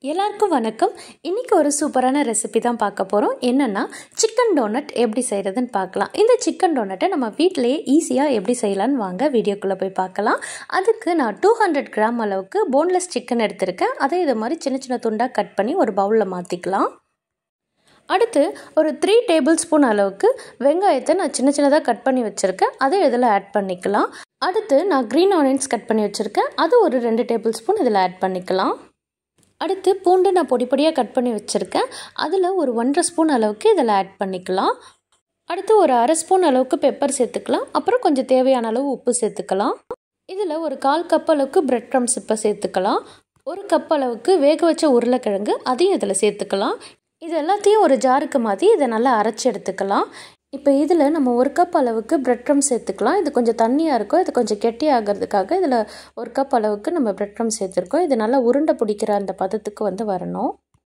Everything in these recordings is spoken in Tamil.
எல்லாருக்கும் வணக்கம் இன்றைக்கி ஒரு சூப்பரான ரெசிபி தான் பார்க்க போகிறோம் என்னென்னா சிக்கன் டோனட் எப்படி செய்கிறதுன்னு பார்க்கலாம் இந்த சிக்கன் டோனட்டை நம்ம வீட்டிலேயே ஈஸியாக எப்படி செய்யலான்னு வாங்க வீடியோக்குள்ளே போய் பார்க்கலாம் அதுக்கு நான் டூ ஹண்ட்ரட் கிராம் அளவுக்கு போன்லெஸ் சிக்கன் எடுத்திருக்கேன் அதை இது மாதிரி சின்ன சின்ன துண்டாக கட் பண்ணி ஒரு பவுலில் மாற்றிக்கலாம் அடுத்து ஒரு த்ரீ டேபிள் ஸ்பூன் அளவுக்கு வெங்காயத்தை நான் சின்ன சின்னதாக கட் பண்ணி வச்சுருக்கேன் அதை இதில் ஆட் பண்ணிக்கலாம் அடுத்து நான் க்ரீன் ஆனியன்ஸ் கட் பண்ணி வச்சுருக்கேன் அது ஒரு ரெண்டு டேபிள் ஸ்பூன் இதில் ஆட் பண்ணிக்கலாம் அடுத்து பூண்டு நான் பொடி பொடியாக கட் பண்ணி வச்சுருக்கேன் அதில் ஒரு ஒன்றரை ஸ்பூன் அளவுக்கு இதில் ஆட் பண்ணிக்கலாம் அடுத்து ஒரு அரை ஸ்பூன் அளவுக்கு பெப்பர் சேர்த்துக்கலாம் அப்புறம் கொஞ்சம் தேவையான அளவு உப்பு சேர்த்துக்கலாம் இதில் ஒரு கால் கப் அளவுக்கு பிரெட் க்ரம்ஸ் இப்போ சேர்த்துக்கலாம் ஒரு கப் அளவுக்கு வேக வச்ச உருளைக்கிழங்கு அதையும் இதில் சேர்த்துக்கலாம் இது எல்லாத்தையும் ஒரு ஜாருக்கு மாற்றி இதை நல்லா அரைச்சி எடுத்துக்கலாம் இப்போ இதில் நம்ம ஒரு கப் அளவுக்கு பிரெட் க்ரம் சேர்த்துக்கலாம் இது கொஞ்சம் தண்ணியாக இருக்கும் இது கொஞ்சம் கெட்டி ஆகிறதுக்காக இதில் ஒரு கப் அளவுக்கு நம்ம பிரெட் க்ரம் சேர்த்துருக்கோம் இது நல்லா உருண்டை பிடிக்கிற அந்த பதத்துக்கு வந்து வரணும்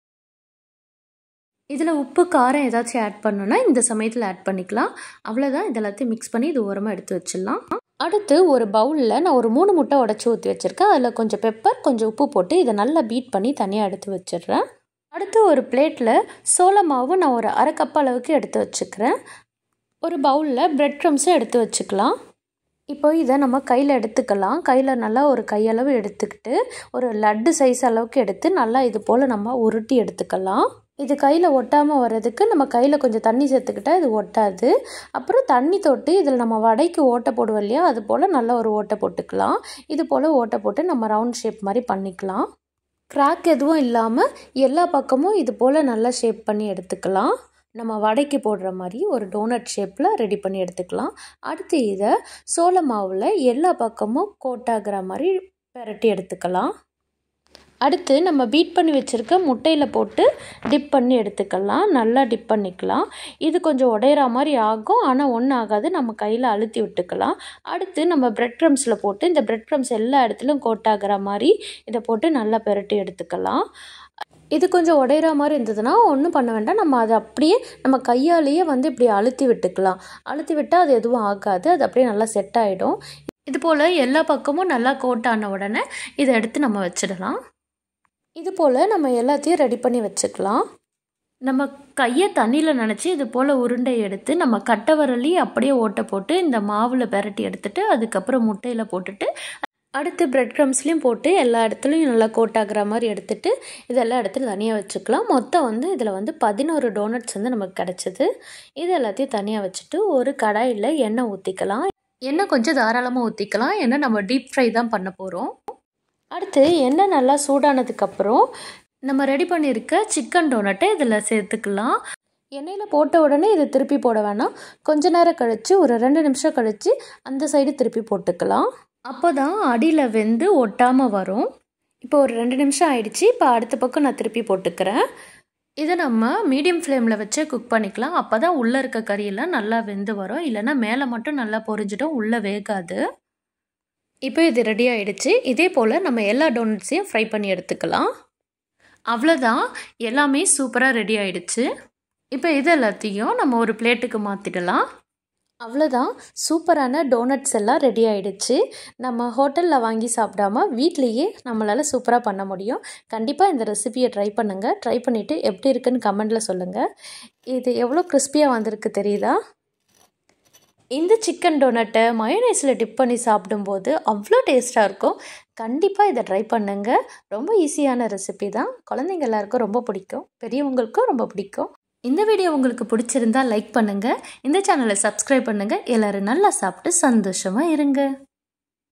இதில் உப்பு காரம் ஏதாச்சும் ஆட் பண்ணணுன்னா இந்த சமயத்தில் ஆட் பண்ணிக்கலாம் அவ்வளோதான் இது எல்லாத்தையும் மிக்ஸ் பண்ணி இது ஓரமாக எடுத்து வச்சிடலாம் அடுத்து ஒரு பவுலில் நான் ஒரு மூணு முட்டை உடச்சி ஊற்றி வச்சுருக்கேன் அதில் கொஞ்சம் பெப்பர் கொஞ்சம் உப்பு போட்டு இதை நல்லா பீட் பண்ணி தனியாக எடுத்து வச்சிடுறேன் அடுத்து ஒரு பிளேட்டில் சோள மாவு நான் ஒரு அரை கப் அளவுக்கு எடுத்து வச்சுக்கிறேன் ஒரு பவுலில் பிரெட் க்ரம்ஸும் எடுத்து வச்சுக்கலாம் இப்போ இதை நம்ம கையில் எடுத்துக்கலாம் கையில் நல்லா ஒரு கையளவு எடுத்துக்கிட்டு ஒரு லட்டு சைஸ் அளவுக்கு எடுத்து நல்லா இது போல் நம்ம உருட்டி எடுத்துக்கலாம் இது கையில் ஒட்டாமல் வர்றதுக்கு நம்ம கையில் கொஞ்சம் தண்ணி சேர்த்துக்கிட்டால் இது ஒட்டாது அப்புறம் தண்ணி தொட்டு இதில் நம்ம வடைக்கு ஓட்டை போடுவோம் இல்லையா அது போல் நல்லா ஒரு ஓட்டை போட்டுக்கலாம் இது போல் ஓட்டை போட்டு நம்ம ரவுண்ட் ஷேப் மாதிரி பண்ணிக்கலாம் கிராக் எதுவும் இல்லாமல் எல்லா பக்கமும் இது போல் நல்லா ஷேப் பண்ணி எடுத்துக்கலாம் நம்ம வடைக்கு போடுற மாதிரி ஒரு டோனட் ஷேப்பில் ரெடி பண்ணி எடுத்துக்கலாம் அடுத்து இதை சோள மாவில் எல்லா பக்கமும் கோட்டாகிற மாதிரி பெரட்டி எடுத்துக்கலாம் அடுத்து நம்ம பீட் பண்ணி வச்சுருக்க முட்டையில் போட்டு டிப் பண்ணி எடுத்துக்கலாம் நல்லா டிப் பண்ணிக்கலாம் இது கொஞ்சம் உடையிற மாதிரி ஆகும் ஆனால் ஒன்றும் ஆகாது நம்ம கையில் அழுத்தி விட்டுக்கலாம் அடுத்து நம்ம பிரெட் க்ரம்ஸில் போட்டு இந்த பிரெட் க்ரம்ஸ் எல்லா இடத்துலையும் கோட்டாகிற மாதிரி இதை போட்டு நல்லா பெரட்டி எடுத்துக்கலாம் இது கொஞ்சம் உடையிற மாதிரி இருந்ததுன்னா ஒன்றும் பண்ண வேண்டாம் நம்ம அதை அப்படியே நம்ம கையாலேயே வந்து இப்படி அழுத்தி விட்டுக்கலாம் அழுத்தி விட்டால் அது எதுவும் ஆகாது அது அப்படியே நல்லா செட் ஆகிடும் இது போல் எல்லா பக்கமும் நல்லா கோட்டான உடனே இதை எடுத்து நம்ம வச்சிடலாம் இது போல் நம்ம எல்லாத்தையும் ரெடி பண்ணி வச்சுக்கலாம் நம்ம கையை தண்ணியில் நினச்சி இது போல் உருண்டை எடுத்து நம்ம கட்டை வரலி அப்படியே ஓட்டை போட்டு இந்த மாவில் பெரட்டி எடுத்துட்டு அதுக்கப்புறம் முட்டையில் போட்டுட்டு அடுத்து பிரெட் க்ரம்ஸ்லேயும் போட்டு எல்லா இடத்துலையும் நல்லா கோட்டாகிற மாதிரி எடுத்துகிட்டு இதெல்லாம் இடத்துல தனியாக வச்சுக்கலாம் மொத்தம் வந்து இதில் வந்து பதினோரு டோனட்ஸ் வந்து நமக்கு கிடச்சிது இது எல்லாத்தையும் தனியாக வச்சுட்டு ஒரு கடாயில் எண்ணெய் ஊற்றிக்கலாம் எண்ணெய் கொஞ்சம் தாராளமாக ஊற்றிக்கலாம் ஏன்னா நம்ம டீப் ஃப்ரை தான் பண்ண போகிறோம் அடுத்து எண்ணெய் நல்லா சூடானதுக்கப்புறம் நம்ம ரெடி பண்ணியிருக்க சிக்கன் டோனட்டை இதில் சேர்த்துக்கலாம் எண்ணெயில் போட்ட உடனே இதை திருப்பி போட வேணாம் கொஞ்ச நேரம் கழித்து ஒரு ரெண்டு நிமிஷம் கழித்து அந்த சைடு திருப்பி போட்டுக்கலாம் அப்போ தான் அடியில் வெந்து ஒட்டாமல் வரும் இப்போ ஒரு ரெண்டு நிமிஷம் ஆயிடுச்சு இப்போ அடுத்த பக்கம் நான் திருப்பி போட்டுக்கிறேன் இதை நம்ம மீடியம் ஃப்ளேமில் வச்சு குக் பண்ணிக்கலாம் அப்போ தான் உள்ளே இருக்க கறியெல்லாம் நல்லா வெந்து வரும் இல்லைன்னா மேலே மட்டும் நல்லா பொரிஞ்சிடும் உள்ளே வேகாது இப்போ இது ரெடி ஆகிடுச்சு இதே போல் நம்ம எல்லா டோனட்ஸையும் ஃப்ரை பண்ணி எடுத்துக்கலாம் அவ்வளோதான் எல்லாமே சூப்பராக ரெடி ஆகிடுச்சு இப்போ இது எல்லாத்தையும் நம்ம ஒரு பிளேட்டுக்கு மாற்றிடலாம் அவ்வளோதான் சூப்பரான டோனட்ஸ் எல்லாம் ரெடி ஆகிடுச்சு நம்ம ஹோட்டலில் வாங்கி சாப்பிடாம வீட்லேயே நம்மளால் சூப்பராக பண்ண முடியும் கண்டிப்பாக இந்த ரெசிபியை ட்ரை பண்ணுங்கள் ட்ரை பண்ணிவிட்டு எப்படி இருக்குன்னு கமெண்டில் சொல்லுங்கள் இது எவ்வளோ கிறிஸ்பியாக வந்திருக்கு தெரியுதா இந்த சிக்கன் டோனட்டை மயோனைஸில் டிப் பண்ணி சாப்பிடும்போது அவ்வளோ டேஸ்ட்டாக இருக்கும் கண்டிப்பாக இதை ட்ரை பண்ணுங்கள் ரொம்ப ஈஸியான ரெசிபி தான் குழந்தைங்க எல்லாருக்கும் ரொம்ப பிடிக்கும் பெரியவங்களுக்கும் ரொம்ப பிடிக்கும் இந்த வீடியோ உங்களுக்கு பிடிச்சிருந்தா லைக் பண்ணுங்கள் இந்த சேனலை சப்ஸ்கிரைப் பண்ணுங்கள் எல்லோரும் நல்லா சாப்பிட்டு சந்தோஷமாக இருங்க